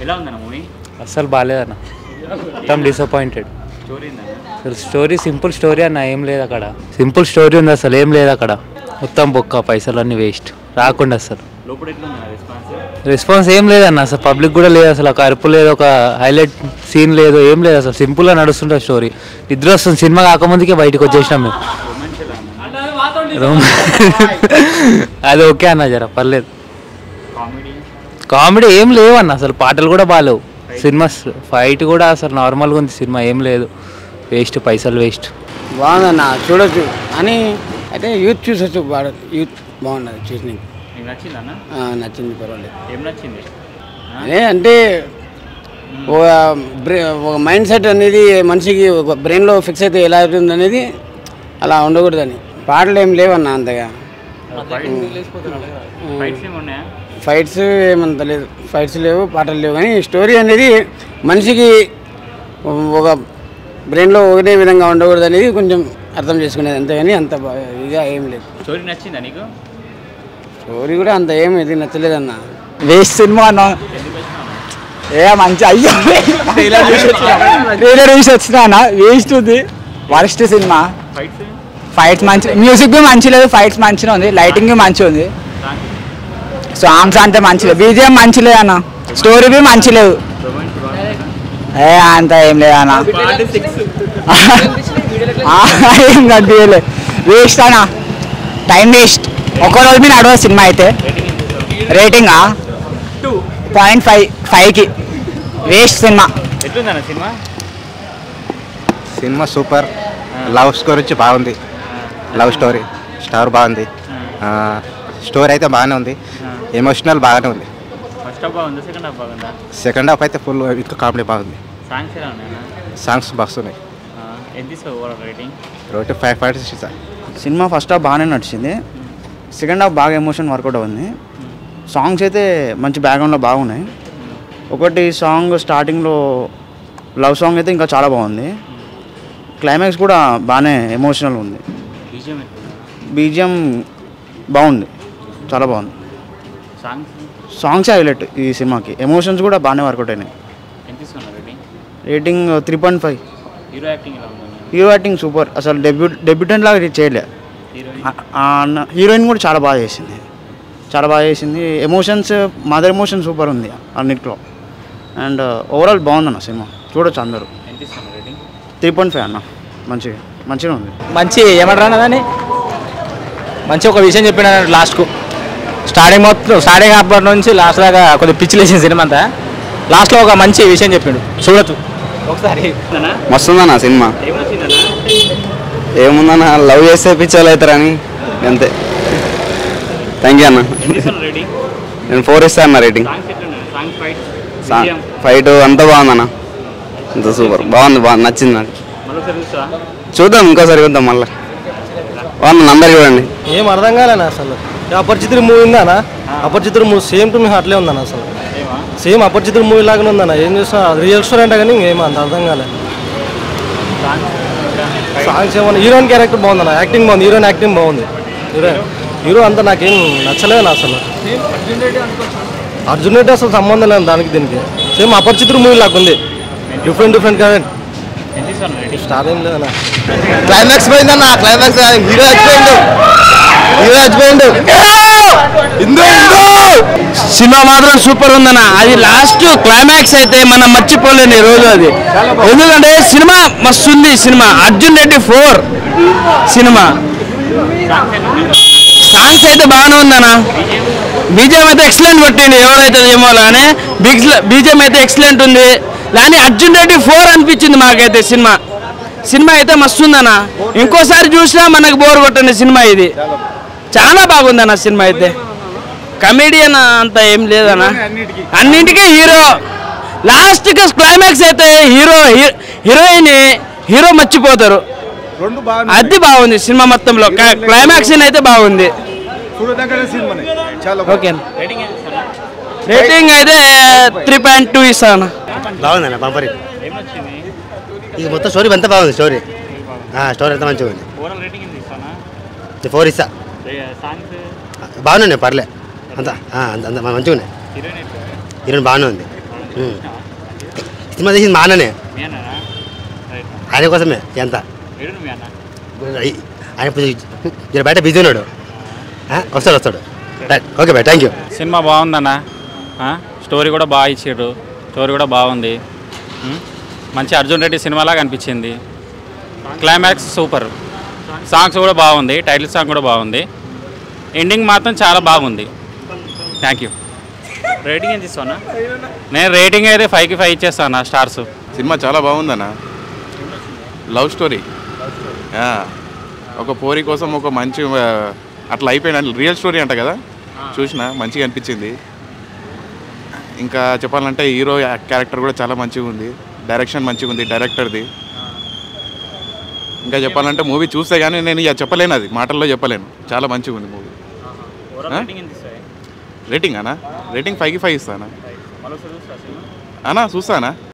ఎలా ఉందన్న మూవీ అస్సలు బాగాలేదన్న మొత్తం డిసప్పాయింటెడ్ స్టోరీ ఉందన్న అసలు స్టోరీ సింపుల్ స్టోరీ అన్న ఏం లేదు అక్కడ సింపుల్ స్టోరీ ఉంది అసలు ఏం లేదు అక్కడ మొత్తం బొక్క పైసలు అన్నీ వేస్ట్ రాకుండా అసలు లోపల ఎట్లా ఉందన్న రెస్పాన్స్ రెస్పాన్స్ ఏం లేదన్న అసలు పబ్లిక్ కూడా లేదు అసలు ఒక అరుపు లేదు ఒక హైలైట్ సీన్ లేదు ఏం లేదు అసలు సింపుల్గా నడుస్తుంటుంది స్టోరీ నిద్ర వస్తుంది సినిమా కాకముందుకే బయటకు వచ్చేసినాం మేము రొమాన్స్ ఎలా ఉందన్న రూమ్ అది ఓకే అన్న జర పర్లేదు కామెడీ కామెడీ ఏం లేవన్న అసలు పాటలు కూడా బాగాలేవు సినిమా ఫైట్ కూడా అసలు నార్మల్గా ఉంది సినిమా ఏం లేదు వేస్ట్ పైసలు వేస్ట్ బాగుందన్న చూడొచ్చు అని అయితే యూత్ చూసొచ్చు బాగా యూత్ బాగున్నది చూసి మీకు నచ్చిందన్న నచ్చింది పర్వాలేదు ఏం నచ్చింది అదే అంటే ఒక బ్రె ఒక మైండ్ సెట్ అనేది మనిషికి ఒక బ్రెయిన్లో ఫిక్స్ అయితే ఎలా అవుతుంది అనేది అలా ఉండకూడదని పాటలు ఏం లేవన్న అంతగా ఫైట్స్ ఏమి ఉన్నాయా ఫైట్స్ ఏమంత లేదు ఫైట్స్ లేవు పాటలు లేవు కానీ స్టోరీ అనేది మనిషికి ఒక బ్రెయిన్లో ఒకటే విధంగా ఉండకూడదు అనేది కొంచెం అర్థం చేసుకునేది అంతేగాని అంత బా- ఇదిగా ఏం లేదు స్టోరీ నచ్చిందా నీకు స్టోరీ కూడా అంత ఏం ఇది నచ్చలేదన్న వేస్ట్ సినిమా అన్న ఏ మంచి అయ్యో ట్రైలర్ చూసి వచ్చినా అన్న వేస్ట్ ఉంది వరస్ట్ సినిమా ఫైట్స్ ఫైట్స్ మంచి మ్యూజిక్ బి మంచి లేదు ఫైట్స్ మంచిగా ఉంది లైటింగ్ బి మంచిగా ఉంది సాంగ్స్ అంతే మంచి లేదు బీజిఎం మంచి లేదు అన్న స్టోరీ బి మంచి లేదు రొమాన్స్ ఏ అంత ఏం లేదు అన్న ఆ, ఏం కనిపించలేదు వేస్ట్ అన్న టైం వేస్ట్ ఒక రోజు మీద నడవదు సినిమా అయితే రేటింగా పాయింట్ ఫైవ్ ఫైవ్కి వేస్ట్ సినిమా ఎట్లుందన్న సినిమా సినిమా సూపర్ లవ్ స్టోరీ వచ్చి బాగుంది లవ్ స్టోరీ స్టోరీ బాగుంది స్టోరీ అయితే బాగానే ఉంది ఎమోషనల్ బాగానే ఉంది ఫస్ట్ హాఫ్ బాగుందా సెకండ్ హాఫ్ బాగుందా సెకండ్ హాఫ్ అయితే ఫుల్ ఇంకా కామెడీ బాగుంది సాంగ్స్ ఎలా ఉన్నాయన్న సాంగ్స్ బాగున్నాయి ఆ, ఎంత తీసుకో ఓవరాల్ రేటింగ్ రోటీ ఫైవ్ పాయింట్స్ ఇస్తా సినిమా ఫస్ట్ హాఫ్ బాగానే నడిచింది సెకండ్ హాఫ్ బాగా ఎమోషన్ వర్కౌట్ అవుతుంది సాంగ్స్ అయితే మంచి బ్యాక్గ్రౌండ్లో బాగున్నాయి ఒకటి సాంగ్ స్టార్టింగ్లో లవ్ సాంగ్ అయితే ఇంకా చాలా బాగుంది క్లైమాక్స్ కూడా బాగానే ఎమోషనల్ ఉంది బీజిఎం ఎట్లుందా బీజిఎం బాగుంది చాలా బాగుంది సాంగ్స్ సాంగ్స్ హైలైట్ ఈ సినిమాకి ఎమోషన్స్ కూడా బాగానే వర్కౌట్ అయినాయి ఎంత తీసుకున్నా rating rating three point five hero acting ఎలా ఉందన్న హీరో యాక్టింగ్ సూపర్ అసలు డెబ్యూ డెబ్యూటెంట్ లాగా ఇది చేయలే హీరోయిన్ ఆ- ఆ అన్న హీరోయిన్ కూడా చాలా బాగా చేసింది చాలా బాగా చేసింది ఎమోషన్స్ మదర్ ఎమోషన్ సూపర్ ఉంది అన్నిట్లో అండ్ ఓవరాల్ బాగుందన్న సినిమా చూడొచ్చు అందరూ ఎంత తీసుకున్నా రేటింగ్ త్రీ పాయింట్ ఫైవ్ అన్న మంచిగా మంచిగా ఉంది మంచి ఏమంటారు అన్నదాన్ని మంచి ఒక విషయం చెప్పిన లాస్ట్కు స్టార్టింగ్ మొత్తం స్టార్టింగ్ అప్పటి నుంచి లాస్ట్ దాకా కొద్దిగా పిచ్చి లేచిన సినిమా అంతా లాస్ట్లో ఒక మంచి విషయం చెప్పిండు చూడొచ్చు ఒకసారి మస్తుందన్న సినిమా ఏం నచ్చిందన్న ఏముందన్న లవ్ చేస్తే పిచ్చోళ్ళు అవుతారని అంతే థ్యాంక్ యూ అన్న ఎంత తీసుకున్నా రేటింగ్ నేను ఫోర్ ఇస్తాను అన్న రేటింగ్ సాంగ్స్ ఎట్లున్నాయి సాంగ్స్ ఫైట్ ఫైట్ అంతా బాగుందన్న అంత సూపర్ బాగుంది బాగుంది నచ్చింది నాకు మరొకసారి చూస్తా చూద్దాం ఇంకోసారి చూద్దాం మళ్ళీ బాగుంది నంబర్ చూడండి ఏం అర్థం కాలేనా అసలు అపరిచితుడు మూవీ ఉందానా Aparichitudu movie same to me అట్లే ఉందన్న అసలు ఏమా సేమ్ అపరిచితుడు మూవీ లాగానే ఉందన్న ఏం చూసినా రియల్ స్టోరీ అంటే కానీ ఇంకేం అంత అర్థం కాలే సాంగ్స్ ఏమన్నా హీరోయిన్ క్యారెక్టర్ బాగుందన్న యాక్టింగ్ బాగుంది హీరోయిన్ యాక్టింగ్ బాగుంది హీరో హీరో అంతా నాకేం నచ్చలేదు అసలు అర్జున్ రెడ్డి అసలు సంబంధం లేదు దానికి దీనికి సేమ్ అపరిచితుడు మూవీ లాగా ఉంది డిఫరెంట్ డిఫరెంట్ క్యారెక్టర్ ఎంత తీసుకున్నా రేటింగ్ స్టార్ ఏం లేదన్న క్లైమాక్స్ పోయిందన్న క్లైమాక్స్ హీరో చచ్చిపోయిండు హీరో చచ్చిపోయిండు సినిమా మాత్రం సూపర్ ఉందన్న అది లాస్ట్ క్లైమాక్స్ అయితే మనం మర్చిపోలేని రోజు అది ఎందుకంటే సినిమా మస్తు ఉంది సినిమా అర్జున్ రెడ్డి ఫోర్ సినిమా సాంగ్స్ అయితే బాగానే ఉందన్న బీజేం అయితే ఎక్సలెంట్ కొట్టింది ఎవరైతే ఏమో కానీ బీజేం అయితే ఎక్సలెంట్ ఉంది కానీ అర్జున్ రెడ్డి ఫోర్ అనిపించింది మాకైతే సినిమా సినిమా అయితే మస్తు ఉందన్న ఇంకోసారి చూసినా మనకు బోర్ కొట్టని సినిమా ఇది చాలా బాగుందన్న సినిమా అయితే కమెడియన్ అంత ఏం లేదన్న అన్నింటికీ హీరో లాస్ట్ క్లైమాక్స్ అయితే హీరో హీ- హీరోయిన్ హీరో మర్చిపోతారు అది బాగుంది సినిమా మొత్తంలో క- క్లైమాక్స్ సీన్ అయితే బాగుంది ఓకే రేటింగ్ ఎంత ఇస్తున్నా రేటింగ్ అయితే త్రీ పాయింట్ టూ ఇస్తాను బాగుందన్న పంపరి ఏం నచ్చింది ఇక మొత్తం స్టోరీ అంతా బాగుంది స్టోరీ స్టోరీ అంతా మంచిగా ఉంది ఓవరాల్ రేటింగ్ ఎంత ఇస్తానా ఫోర్ ఇస్తా సాంగ్స్ బాగున్నాయి పర్లే అంతా ఆ, అంత అంత మంచిగా ఉన్నాయి హీరోయిన్ ఎట్లా హీరోయిన్ బాగానే ఉంది బాగుందా ఉమ్. సినిమా తీసింది మా అన్ననే మీ అన్ననా రైట్ ఆయన కోసమే ఎంత ఏడు మీ అన్న ఆయన కొంచెం జర బయట బిజీ ఉన్నాడు ఆ, వస్తాడు వస్తాడు right okay bye thank you సినిమా బాగుందన్న ఆ? స్టోరీ కూడా బాగా ఇచ్చారు స్టోరీ కూడా బాగుంది ఉం? మంచి అర్జున్ రెడ్డి సినిమాలాగా అనిపించింది క్లైమాక్స్ సూపర్ సాంగ్స్ కూడా బాగుంది టైటిల్ సాంగ్ కూడా బాగుంది ఎండింగ్ మాత్రం చాలా బాగుంది థ్యాంక్ యూ రేటింగ్ ఎంత ఇస్తానా నేను రేటింగ్ అయితే ఫైవ్కి ఫైవ్ ఇచ్చేస్తాను స్టార్స్ సినిమా చాలా బాగుందన్న లవ్ స్టోరీ ఆ, ఒక పోరి కోసం ఒక మంచి ఆ, అట్లా అయిపోయిన రియల్ స్టోరీ అంట కదా చూసిన మంచిగా అనిపించింది ఇంకా చెప్పాలంటే హీరో క్యారెక్టర్ కూడా చాలా మంచిగా ఉంది డైరెక్షన్ మంచిగా ఉంది డైరెక్టర్ది ఇంకా చెప్పాలంటే మూవీ చూస్తే కానీ నేను ఇక చెప్పలేను అది మాటల్లో చెప్పలేను చాలా మంచిగా ఉంది మూవీ రేటింగ్ అన్నా రేటింగ్ ఫైవ్కి ఫైవ్ ఇస్తానా అన్నా చూస్తానా